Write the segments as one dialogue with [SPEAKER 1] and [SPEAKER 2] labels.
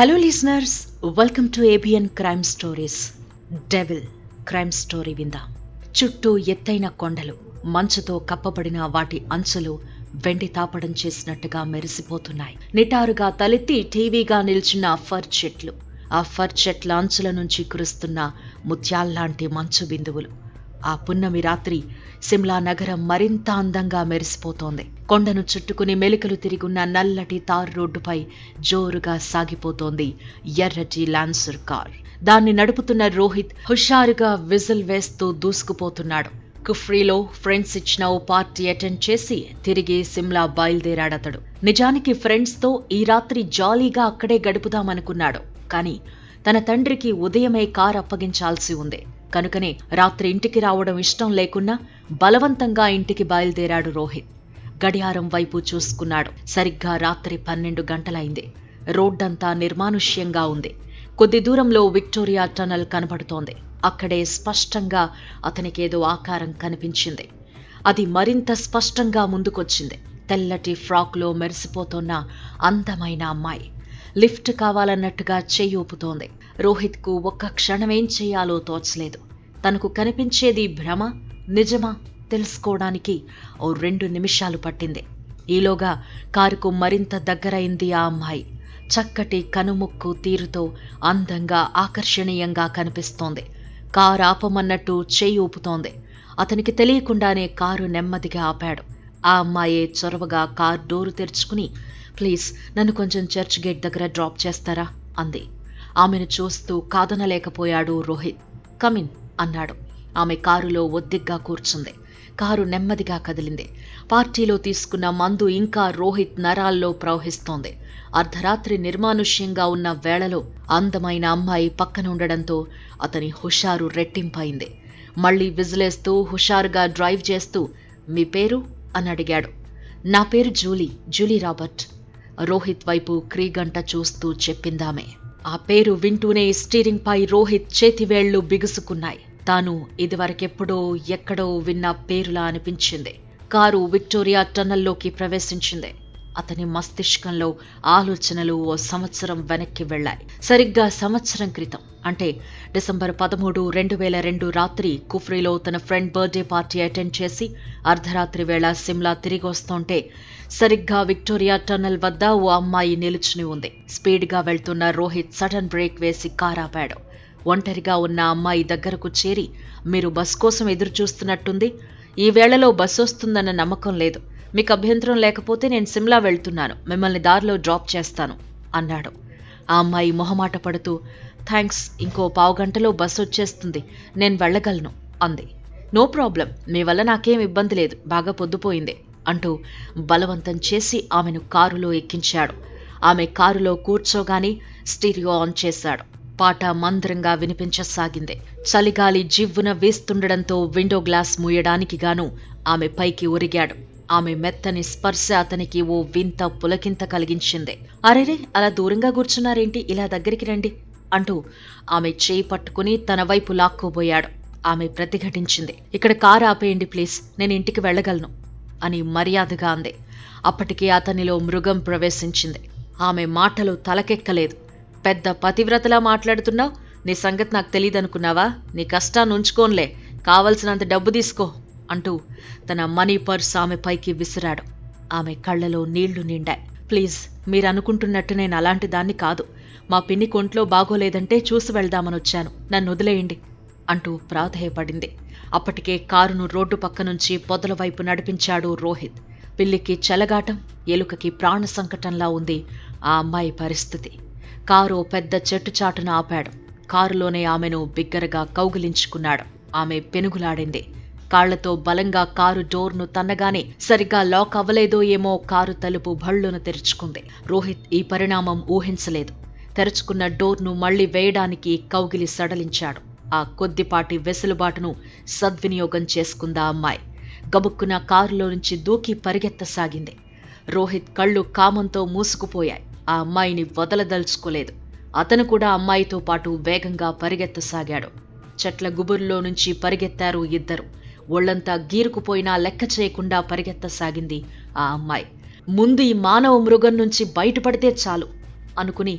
[SPEAKER 1] hello listeners welcome to ABN crime stories devil crime story విందాం చుట్టూ ఎత్తైన కొండలు మంచుతో కప్పబడిన వాటి అంచులు వెండి తాపడం చేసినట్టుగా మెరిసిపోతున్నాయి నిటారుగా తలెత్తి టీవీగా నిల్చున్న ఫర్ చెట్లు ఆ ఫర్ చెట్ల అంచుల నుంచి కురుస్తున్న ముత్యాల్లాంటి మంచు బిందువులు ఆ పున్నమి రాత్రి సిమ్లా నగరం మరింత అందంగా మెరిసిపోతోంది కొండను చుట్టుకుని మెలికలు తిరిగున్న నల్లటి తార్ రోడ్డుపై జోరుగా సాగిపోతోంది ఎర్రటి లాన్సర్ కార్ దాన్ని నడుపుతున్న రోహిత్ హుషారుగా విజిల్ వేస్తూ దూసుకుపోతున్నాడు కుఫ్రీలో ఫ్రెండ్స్ ఇచ్చిన ఓ పార్టీ అటెండ్ చేసి తిరిగి సిమ్లా బయలుదేరాడతడు నిజానికి ఫ్రెండ్స్తో ఈ రాత్రి జాలీగా అక్కడే గడుపుదామనుకున్నాడు కానీ తన తండ్రికి ఉదయమే కార్ అప్పగించాల్సి ఉంది కనుకనే రాత్రి ఇంటికి రావడం ఇష్టం లేకున్నా బలవంతంగా ఇంటికి బయలుదేరాడు రోహిత్ గడియారం వైపు చూసుకున్నాడు సరిగ్గా రాత్రి పన్నెండు గంటలైంది రోడ్డంతా నిర్మానుష్యంగా ఉంది కొద్ది దూరంలో విక్టోరియా టనల్ కనబడుతోంది అక్కడే స్పష్టంగా అతనికేదో ఆకారం కనిపించింది అది మరింత స్పష్టంగా ముందుకొచ్చింది తెల్లటి ఫ్రాక్లో మెరిసిపోతున్న అందమైన అమ్మాయి లిఫ్ట్ కావాలన్నట్టుగా చెయ్యి ఊపుతోంది రోహిత్కు ఒక్క క్షణమేం చేయాలో తోచలేదు తనకు కనిపించేది భ్రమ నిజమా తెలుసుకోవడానికి ఓ రెండు నిమిషాలు పట్టింది ఈలోగా కారుకు మరింత దగ్గరైంది ఆ అమ్మాయి చక్కటి కనుముక్కు తీరుతో అందంగా ఆకర్షణీయంగా కనిపిస్తోంది కారు ఆపమన్నట్టు చెయ్యి ఊపుతోంది అతనికి తెలియకుండానే కారు నెమ్మదిగా ఆపాడు ఆ అమ్మాయే చొరవగా కార్ డోరు తెరుచుకుని ప్లీజ్ నన్ను కొంచెం చర్చ్ గేట్ దగ్గర డ్రాప్ చేస్తారా అంది ఆమెను చూస్తూ కాదనలేకపోయాడు రోహిత్ కమిన్ అన్నాడు ఆమె కారులో ఒద్దిగ్గా కూర్చుంది కారు నెమ్మదిగా కదిలింది పార్టీలో తీసుకున్న మందు ఇంకా రోహిత్ నరాల్లో ప్రవహిస్తోంది అర్ధరాత్రి నిర్మానుష్యంగా ఉన్న వేళలో అందమైన అమ్మాయి పక్కన ఉండడంతో అతని హుషారు రెట్టింపైంది మళ్ళీ విజిలేస్తూ హుషారుగా డ్రైవ్ చేస్తూ మీ పేరు అని అడిగాడు నా పేరు జూలీ జూలీ రాబర్ట్ రోహిత్ వైపు క్రీగంట చూస్తూ చెప్పిందామే ఆ పేరు వింటూనే స్టీరింగ్ పై రోహిత్ చేతివేళ్లు బిగుసుకున్నాయి తాను ఇదివరకెప్పుడో ఎక్కడో విన్న పేరులా అనిపించింది కారు విక్టోరియా టన్నల్లోకి ప్రవేశించింది అతని మస్తిష్కంలో ఆలోచనలు ఓ సంవత్సరం వెనక్కి వెళ్లాయి సరిగ్గా సంవత్సరం క్రితం అంటే డిసెంబర్ పదమూడు రెండు వేల రెండు రాత్రి కుఫ్రీలో తన ఫ్రెండ్ బర్త్డే పార్టీ అటెండ్ చేసి అర్ధరాత్రి వేళ సిమ్లా తిరిగి వస్తుంటే సరిగ్గా విక్టోరియా టన్నల్ వద్ద ఓ అమ్మాయి నిలుచుని ఉంది స్పీడ్గా వెళ్తున్న రోహిత్ సడన్ బ్రేక్ వేసి కార్ ఆపాడు ఒంటరిగా ఉన్న అమ్మాయి దగ్గరకు చేరి మీరు బస్ కోసం ఎదురు చూస్తున్నట్టుంది ఈ వేళలో బస్సు వస్తుందన్న నమ్మకం లేదు మీకు అభ్యంతరం లేకపోతే నేను సిమ్లా వెళ్తున్నాను మిమ్మల్ని దారిలో డ్రాప్ చేస్తాను అన్నాడు ఆ అమ్మాయి మొహమాట పడుతూ థ్యాంక్స్ ఇంకో పావు గంటలో బస్సు వచ్చేస్తుంది నేను వెళ్ళగలను అంది నో ప్రాబ్లం మీ వల్ల నాకేం ఇబ్బంది లేదు బాగా పొద్దుపోయింది అంటూ బలవంతం చేసి ఆమెను కారులో ఎక్కించాడు ఆమె కారులో కూర్చోగానే స్టీరియో ఆన్ చేశాడు పాట మంద్రంగా వినిపించసాగింది చలిగాలి జివ్వున వేస్తుండడంతో విండో గ్లాస్ మూయడానికి గాను ఆమె పైకి ఒరిగాడు ఆమె మెత్తని స్పర్శ అతనికి ఓ వింత పులకింత కలిగించింది అరెరే అలా దూరంగా కూర్చున్నారేంటి ఇలా దగ్గరికి రండి అంటూ ఆమె చేయి పట్టుకుని తన వైపు లాక్కోబోయాడు ఆమె ప్రతిఘటించింది ఇక్కడ కారు ఆపేయండి ప్లీజ్ నేను ఇంటికి వెళ్ళగలను అని మర్యాదగా అంది అప్పటికే అతనిలో మృగం ప్రవేశించింది ఆమె మాటలు తలకెక్కలేదు పెద్ద పతివ్రతలా మాట్లాడుతున్నావు నీ సంగతి నాకు తెలియదనుకున్నావా నీ కష్టాన్ని ఉంచుకోన్లే కావలసినంత డబ్బు తీసుకో అంటూ తన మనీ పర్స్ ఆమె పైకి విసిరాడు ఆమె కళ్ళలో నీళ్లు నిండాయి ప్లీజ్ మీరు అనుకుంటున్నట్టు నేను అలాంటి దాన్ని కాదు మా పిన్ని కొంట్లో బాగోలేదంటే చూసి వెళ్దామని వచ్చాను నన్ను వదిలేయండి అంటూ ప్రాధేయపడింది అప్పటికే కారును రోడ్డు పక్క నుంచి పొదల వైపు నడిపించాడు రోహిత్ పిల్లికి చెలగాటం ఎలుకకి ప్రాణ సంకటంలా ఉంది ఆ అమ్మాయి పరిస్థితి కారు పెద్ద చెట్టు చాటున ఆపాడు కారులోనే ఆమెను బిగ్గరగా కౌగిలించుకున్నాడు ఆమె పెనుగులాడింది కాళ్లతో బలంగా కారు డోర్ను తన్నగానే సరిగ్గా లాక్ అవ్వలేదో ఏమో కారు తలుపు భళ్ళును తెరుచుకుంది రోహిత్ ఈ పరిణామం ఊహించలేదు తెరుచుకున్న డోర్ను మళ్లీ వేయడానికి కౌగిలి సడలించాడు ఆ కొద్దిపాటి వెసులుబాటును సద్వినియోగం చేసుకుందా అమ్మాయి గబుక్కున కారులో నుంచి దూకి పరిగెత్తసాగింది రోహిత్ కళ్ళు కామంతో మూసుకుపోయాయి ఆ అమ్మాయిని వదలదలుచుకోలేదు అతను కూడా అమ్మాయితో పాటు వేగంగా పరిగెత్తసాగాడు చెట్ల గుబురులో నుంచి పరిగెత్తారు ఇద్దరు ఒళ్లంతా గీరుకుపోయినా లెక్క చేయకుండా పరిగెత్తసాగింది ఆ అమ్మాయి ముందు ఈ మానవ మృగం నుంచి బయటపడితే చాలు అనుకుని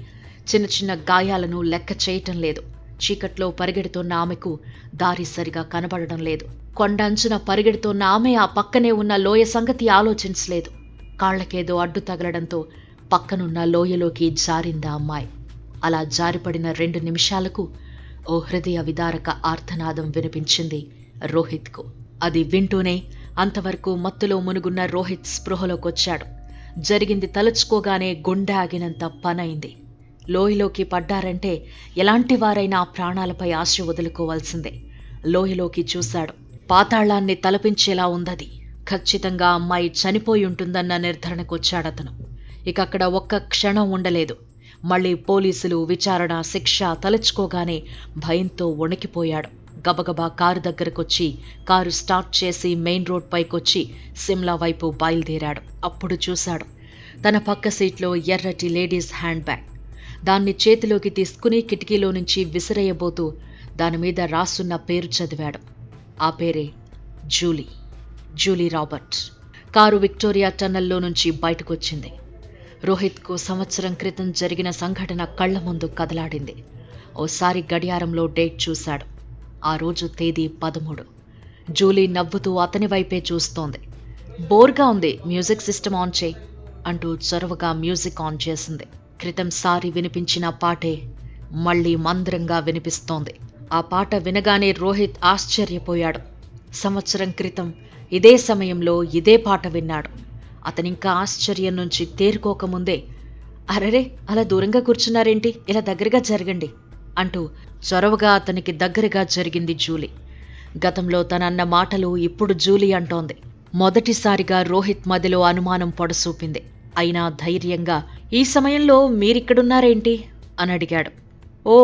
[SPEAKER 1] చిన్న చిన్న గాయాలను లెక్క చేయటం లేదు చీకట్లో పరిగెడుతున్న ఆమెకు దారి సరిగా కనబడడం లేదు కొండంచున పరిగెడుతున్న ఆమె ఆ పక్కనే ఉన్న లోయ సంగతి ఆలోచించలేదు కాళ్లకేదో అడ్డు తగలడంతో పక్కనున్న లోయలోకి జారిందా అమ్మాయి అలా జారిపడిన రెండు నిమిషాలకు ఓ హృదయ విదారక ఆర్తనాదం వినిపించింది రోహిత్కు అది వింటూనే అంతవరకు మత్తులో మునుగున్న రోహిత్ స్పృహలోకొచ్చాడు జరిగింది తలుచుకోగానే గుండె ఆగినంత పనైంది లోయలోకి పడ్డారంటే ఎలాంటి వారైనా ప్రాణాలపై ఆశ వదులుకోవాల్సిందే లోయలోకి చూశాడు పాతాళాన్ని తలపించేలా ఉందది ఖచ్చితంగా అమ్మాయి చనిపోయి ఉంటుందన్న నిర్ధారణకొచ్చాడతను ఇక అక్కడ ఒక్క క్షణం ఉండలేదు మళ్ళీ పోలీసులు విచారణ శిక్ష తలుచుకోగానే భయంతో వణికిపోయాడు గబగబా కారు దగ్గరకొచ్చి కారు స్టార్ట్ చేసి మెయిన్ రోడ్ పైకొచ్చి సిమ్లా వైపు బయలుదేరాడు అప్పుడు చూశాడు తన పక్క సీట్లో ఎర్రటి లేడీస్ హ్యాండ్ బ్యాగ్ దాన్ని చేతిలోకి తీసుకుని కిటికీలో నుంచి విసిరేయబోతూ దాని మీద రాసున్న పేరు చదివాడు ఆ పేరే Julie Julie Robert car Victoria టన్నెల్లో నుంచి బయటకొచ్చింది రోహిత్కు సంవత్సరం క్రితం జరిగిన సంఘటన కళ్ల ముందు కదలాడింది ఓసారి గడియారంలో డేట్ చూశాడు ఆ రోజు తేదీ పదమూడు జూలీ నవ్వుతూ అతని వైపే చూస్తోంది బోర్గా ఉంది మ్యూజిక్ సిస్టమ్ ఆన్ చేయి అంటూ చొరవగా మ్యూజిక్ ఆన్ చేసింది క్రితం సారి వినిపించిన పాటే మళ్ళీ మంద్రంగా వినిపిస్తోంది ఆ పాట వినగానే రోహిత్ ఆశ్చర్యపోయాడు సంవత్సరం క్రితం ఇదే సమయంలో ఇదే పాట విన్నాడు అతనింకా ఆశ్చర్యం నుంచి తేరుకోకముందే అరరే అలా దూరంగా కూర్చున్నారేంటి ఇలా దగ్గరగా జరగండి అంటూ చొరవగా అతనికి దగ్గరగా జరిగింది జూలీ గతంలో తనన్న మాటలు ఇప్పుడు జూలీ అంటోంది మొదటిసారిగా రోహిత్ మదిలో అనుమానం పొడసూపింది అయినా ధైర్యంగా ఈ సమయంలో మీరిక్కడున్నారేంటి అని అడిగాడు ఓ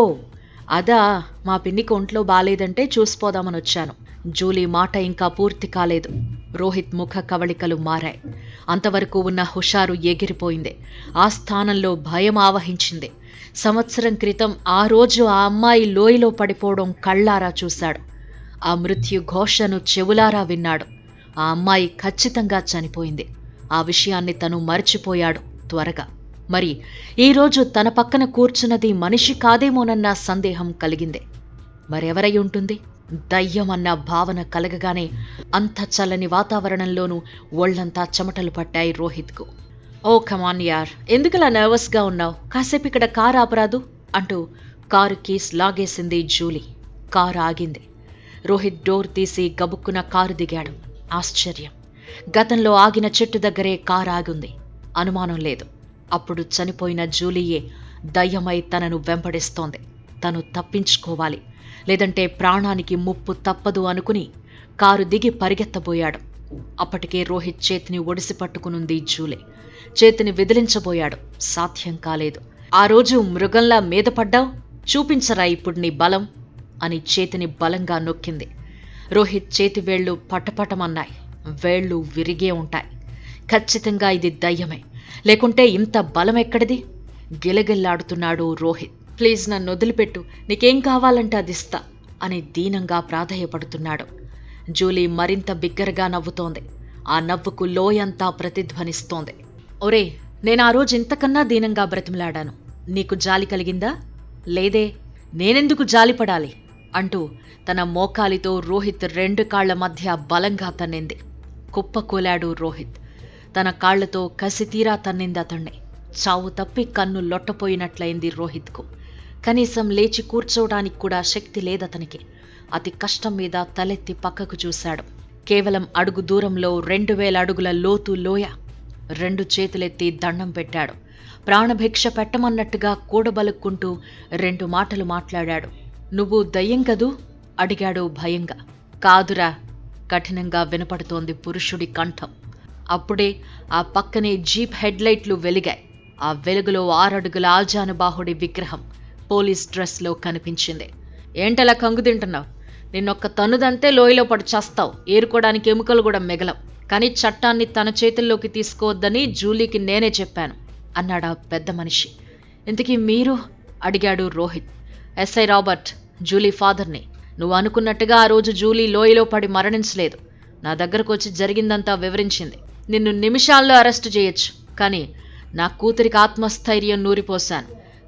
[SPEAKER 1] అదా మా పిన్నికి ఒంట్లో బాలేదంటే చూసిపోదామని వచ్చాను జూలీ మాట ఇంకా పూర్తి కాలేదు రోహిత్ ముఖ కవళికలు మారాయి అంతవరకు ఉన్న హుషారు ఎగిరిపోయింది ఆ స్థానంలో భయం ఆవహించింది సంవత్సరం క్రితం ఆ రోజు ఆ అమ్మాయి లోయలో పడిపోవడం కళ్ళారా చూశాడు ఆ మృత్యు ఘోషను చెవులారా విన్నాడు ఆ అమ్మాయి ఖచ్చితంగా చనిపోయింది ఆ విషయాన్ని తను మర్చిపోయాడు త్వరగా మరి ఈరోజు తన పక్కన కూర్చున్నది మనిషి కాదేమోనన్న సందేహం కలిగింది మరెవరై ఉంటుంది దయ్యం అన్న భావన కలగగానే అంత చల్లని వాతావరణంలోనూ ఒళ్లంతా చెమటలు పట్టాయి రోహిత్కు ఓ కమాన్ యార్ ఎందుకలా నర్వస్గా ఉన్నావు కాసేపు ఇక్కడ కారు ఆపరాదు అంటూ కారు కీస్ లాగేసింది జూలీ కారు ఆగింది రోహిత్ డోర్ తీసి గబుక్కున కారు దిగాడు ఆశ్చర్యం గతంలో ఆగిన చెట్టు దగ్గరే కారు ఆగుంది అనుమానం లేదు అప్పుడు చనిపోయిన జూలీయే దయ్యమై తనను వెంబడిస్తోంది తను తప్పించుకోవాలి లేదంటే ప్రాణానికి ముప్పు తప్పదు అనుకుని కారు దిగి పరిగెత్తబోయాడు అప్పటికే రోహిత్ చేతిని ఒడిసి పట్టుకునుంది జూలే చేతిని విదిలించబోయాడు సాధ్యం కాలేదు ఆ రోజు మృగంలా మీద పడ్డావు చూపించరా ఇప్పుడు నీ బలం అని చేతిని బలంగా నొక్కింది రోహిత్ చేతి వేళ్లు పటపటమన్నాయి వేళ్లు విరిగే ఉంటాయి ఖచ్చితంగా ఇది దయ్యమే లేకుంటే ఇంత బలం ఎక్కడిది గిలగిల్లాడుతున్నాడు రోహిత్ ప్లీజ్ నన్ను వదిలిపెట్టు నీకేం కావాలంటే అది ఇస్తా అని దీనంగా ప్రాధేయపడుతున్నాడు జూలీ మరింత బిగ్గరగా నవ్వుతోంది ఆ నవ్వుకు లోయంతా ప్రతిధ్వనిస్తోంది ఒరే నేను ఆ రోజు ఇంతకన్నా దీనంగా బ్రతిమలాడాను నీకు జాలి కలిగిందా లేదే నేనెందుకు జాలిపడాలి అంటూ తన మోకాలితో రోహిత్ రెండు కాళ్ల మధ్య బలంగా తన్నింది కుప్పకూలాడు రోహిత్ తన కాళ్లతో కసితీరా తన్నింది అతన్ని చావు తప్పి కన్ను లొట్టపోయినట్లయింది రోహిత్కు కనీసం లేచి కూర్చోవడానికి కూడా శక్తి లేదతనికి అతి కష్టం మీద తలెత్తి పక్కకు చూశాడు కేవలం అడుగు దూరంలో రెండు వేల అడుగుల లోతు లోయ రెండు చేతులెత్తి దండం పెట్టాడు ప్రాణభిక్ష పెట్టమన్నట్టుగా కూడబలుక్కుంటూ రెండు మాటలు మాట్లాడాడు నువ్వు దయ్యం కదూ అడిగాడు భయంగా కాదురా కఠినంగా వినపడుతోంది పురుషుడి కంఠం అప్పుడే ఆ పక్కనే జీప్ హెడ్లైట్లు వెలిగాయి ఆ వెలుగులో ఆరడుగుల ఆజానుబాహుడి విగ్రహం పోలీస్ డ్రెస్లో కనిపించింది ఏంటలా కంగు తింటున్నావు నిన్నొక్క తన్నుదంతే లోయలో పడి చస్తావు ఏరుకోవడానికి ఎముకలు కూడా మిగలవు కానీ చట్టాన్ని తన చేతుల్లోకి తీసుకోవద్దని జూలీకి నేనే చెప్పాను అన్నాడా పెద్ద మనిషి ఇంతకీ మీరు అడిగాడు రోహిత్ ఎస్ఐ రాబర్ట్ జూలీ ఫాదర్ని నువ్వు అనుకున్నట్టుగా ఆ రోజు జూలీ లోయలో పడి మరణించలేదు నా దగ్గరకు వచ్చి జరిగిందంతా వివరించింది నిన్ను నిమిషాల్లో అరెస్టు చేయొచ్చు కానీ నా కూతురికి ఆత్మస్థైర్యం నూరిపోశాను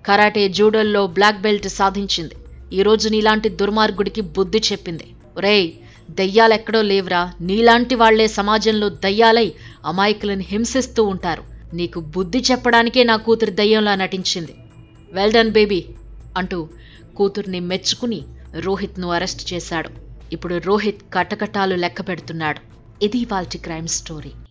[SPEAKER 1] కరాటే జూడోల్లో బ్లాక్ బెల్ట్ సాధించింది ఈ రోజు నీలాంటి దుర్మార్గుడికి బుద్ధి చెప్పింది ఒరేయ్ దయ్యాలెక్కడో లేవురా నీలాంటి వాళ్లే సమాజంలో దయ్యాలై అమాయకులను హింసిస్తూ ఉంటారు నీకు బుద్ధి చెప్పడానికే నా కూతురు దయ్యంలా నటించింది వెల్ డన్ బేబీ అంటూ కూతుర్ని మెచ్చుకుని రోహిత్ను అరెస్ట్ చేశాడు ఇప్పుడు రోహిత్ కటకటాలు లెక్క పెడుతున్నాడు ఇది వాల్టి క్రైమ్ స్టోరీ